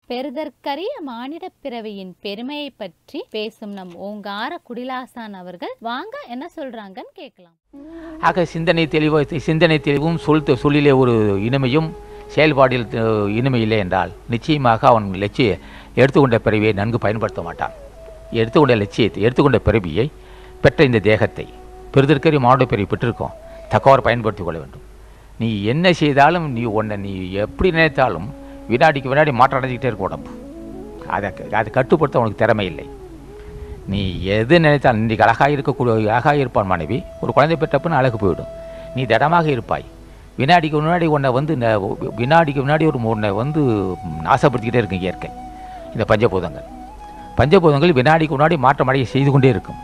பெறுதற்கரிய மானிடப் பிறவியின் பெருமையை பற்றி பேசும் நம் ஓங்கார குடிலாசான் அவர்கள் வாங்க என்ன சொல்றாங்கன்னு கேட்கலாம் ஆக சிந்தனை தெளிவு சிந்தனை தெளிவும் சொல் சொல்லிலே ஒரு இனிமையும் செயல்பாடில் அஹ், இனிமை இல்லை என்றால் நிச்சயமாக அவன் லட்சிய எடுத்துக்கொண்ட பிறவியை நன்கு பயன்படுத்த மாட்டான் எடுத்துக்கொண்ட லட்சியத்தை எடுத்துக்கொண்ட பிறவியை பெற்ற இந்த தேகத்தை பெறுதற்கரிய மானுட பிறவி பெற்றிருக்கோம் தக்கவாறு பயன்படுத்திக் கொள்ள வேண்டும் நீ என்ன செய்தாலும் நீ உன்னை நீ எப்படி நினைத்தாலும் வினாடிக்கு வினாடி மாற்றம் அடைஞ்சிக்கிட்டே இருக்கும் உடம்பு அதை அதை கட்டுப்படுத்த உனக்கு திறமை இல்லை நீ எது நினைத்தாலும் இன்றைக்கு அழகாக இருக்கக்கூடிய அழகாக இருப்பான் மனைவி ஒரு குழந்தை பெற்றப்பன்னு அழகு போயிடும் நீ திடமாக இருப்பாய் வினாடிக்கு முன்னாடி உன்னை வந்து இந்த வினாடிக்கு முன்னாடி ஒரு உன்னை வந்து நாசப்படுத்திக்கிட்டே இருக்கும் இயற்கை இந்த பஞ்சபூதங்கள் பஞ்சபூதங்கள் வினாடிக்கு முன்னாடி மாற்றம் அடைய செய்து கொண்டே இருக்கும்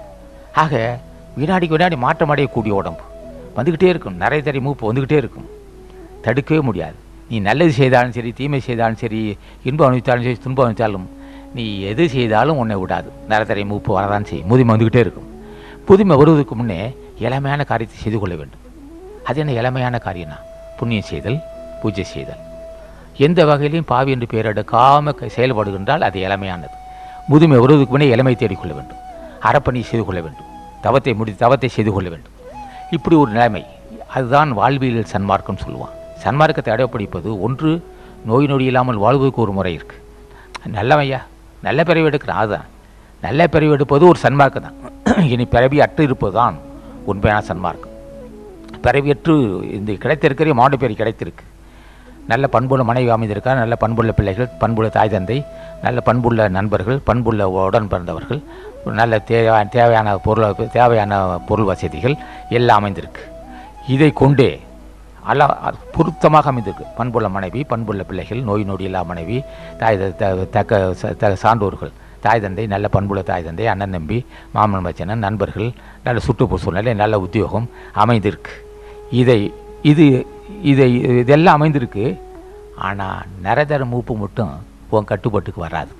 ஆக வினாடிக்கு வினாடி மாற்றம் அடையக்கூடிய உடம்பு வந்துக்கிட்டே இருக்கும் நிறைய தறி மூப்பு வந்துக்கிட்டே இருக்கும் தடுக்கவே முடியாது நீ நல்லது செய்தாலும் சரி தீமை செய்தாலும் சரி இன்பம் அனுபவித்தாலும் சரி துன்பம் அனுபவித்தாலும் நீ எது செய்தாலும் உன்னை விடாது நரத்தரை மூப்பு வரதான் செய்யும் முதுமை வந்துக்கிட்டே இருக்கும் புதுமை வருவதற்கு முன்னே இளமையான காரியத்தை செய்து கொள்ள வேண்டும் அது என்ன இளமையான காரியம்னா புண்ணியம் செய்தல் பூஜை செய்தல் எந்த வகையிலையும் பாவி என்று பெயர் எடுக்காம க- செயல்படுகின்றால் அது இளமையானது முதுமை வருவதற்கு முன்னே இளமை தேடிக்கொள்ள வேண்டும் அறப்பணி செய்து கொள்ள வேண்டும் தவத்தை முடி தவத்தை செய்து கொள்ள வேண்டும் இப்படி ஒரு நிலைமை அதுதான் வாழ்வியல் சன்மார்க்கம் சொல்லுவான் சன்மார்க்கத்தை அடையப்பிடிப்பது ஒன்று நோய் நொடி இல்லாமல் வாழ்வதற்கு ஒரு முறை இருக்குது நல்லவையா நல்ல பிறவி எடுக்கிறான் அதுதான் நல்ல பிறவி எடுப்பது ஒரு சன்மார்க்கம் தான் இனி பிறவி அற்று இருப்பது தான் உண்மையான சன்மார்க்கம் பிறவியற்று இந்த கிடைத்திருக்கிற மாடு பேர் கிடைத்திருக்கு நல்ல பண்புள்ள மனைவி அமைந்திருக்கா நல்ல பண்புள்ள பிள்ளைகள் பண்புள்ள தாய் தந்தை நல்ல பண்புள்ள நண்பர்கள் பண்புள்ள உடன் பிறந்தவர்கள் நல்ல தேவையான தேவையான பொருள் தேவையான பொருள் வசதிகள் எல்லாம் அமைந்திருக்கு இதை கொண்டே அல்ல பொருத்தமாக அமைந்திருக்கு பண்புள்ள மனைவி பண்புள்ள பிள்ளைகள் நோய் நொடி இல்லா மனைவி தாய் த- த- தக்க ச- த- சான்றோர்கள் தாய் தந்தை நல்ல பண்புள்ள தாய் தந்தை அண்ணன் நம்பி மாமன் மச்சனன் நண்பர்கள் நல்ல சுற்றுப்புற சூழ்நிலை நல்ல உத்தியோகம் அமைந்திருக்கு இதை இது இதை இதெல்லாம் அமைந்திருக்கு ஆனால் நரதர மூப்பு மட்டும் உன் கட்டுப்பாட்டுக்கு வராது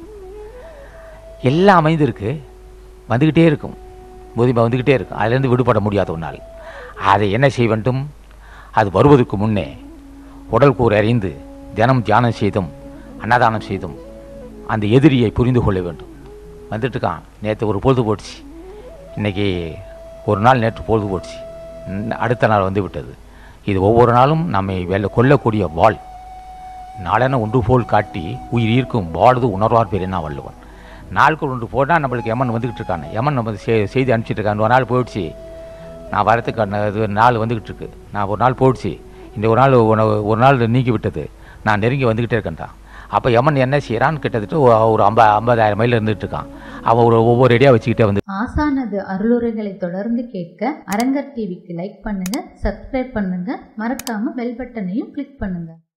எல்லாம் அமைந்திருக்கு வந்துக்கிட்டே இருக்கும் முதுமை வந்துக்கிட்டே இருக்கும் அதுலேருந்து விடுபட முடியாத ஒரு நாள் அதை என்ன செய்ய வேண்டும் அது வருவதற்கு முன்னே உடல் கூறு அறிந்து தினம் தியானம் செய்தும் அன்னதானம் செய்தும் அந்த எதிரியை புரிந்து கொள்ள வேண்டும் வந்துட்டுருக்கான் நேற்று ஒரு பொழுது போச்சு இன்றைக்கி ஒரு நாள் நேற்று பொழுது போச்சு இன்ன- அடுத்த நாள் வந்து விட்டது இது ஒவ்வொரு நாளும் நம்மை வெல்ல கொல்லக்கூடிய வாள் நாளென ஒன்று போல் காட்டி உயிர் ஈர்க்கும் வாழ்து உணர்வார் பெரியனா வள்ளுவன் நாளுக்கு ஒன்று போனால் நம்மளுக்கு எமன் வந்துக்கிட்டு இருக்காங்க எமன் நம்ம செ- செய்தி அனுப்பிச்சிட்டு இருக்காங்க ஒரு நாள் போயிடுச்சு நான் வரத்துக்கு அண்ண- இது நாள் வந்துக்கிட்டு இருக்கு நான் ஒரு நாள் போயிடுச்சு இந்த ஒரு நாள் உன- ஒரு நாள் நீங்கி விட்டது நான் நெருங்கி வந்துக்கிட்டே இருக்கேன்டான் அப்போ எமன் என்ன செய்கிறான்னு கிட்டத்தட்ட ஒ- ஒரு ஐம்ப ஐம்பதாயிரம் மைல் இருந்துட்டு இருக்கான் அவன் ஒரு ஒவ்வொரு அடியாக வச்சுக்கிட்டே வந்து ஆசானது அருளுரைகளை தொடர்ந்து கேட்க அரங்கர் டிவிக்கு லைக் பண்ணுங்க சப்ஸ்கிரைப் பண்ணுங்க மறக்காம பெல் பட்டனையும் கிளிக் பண்ணுங்க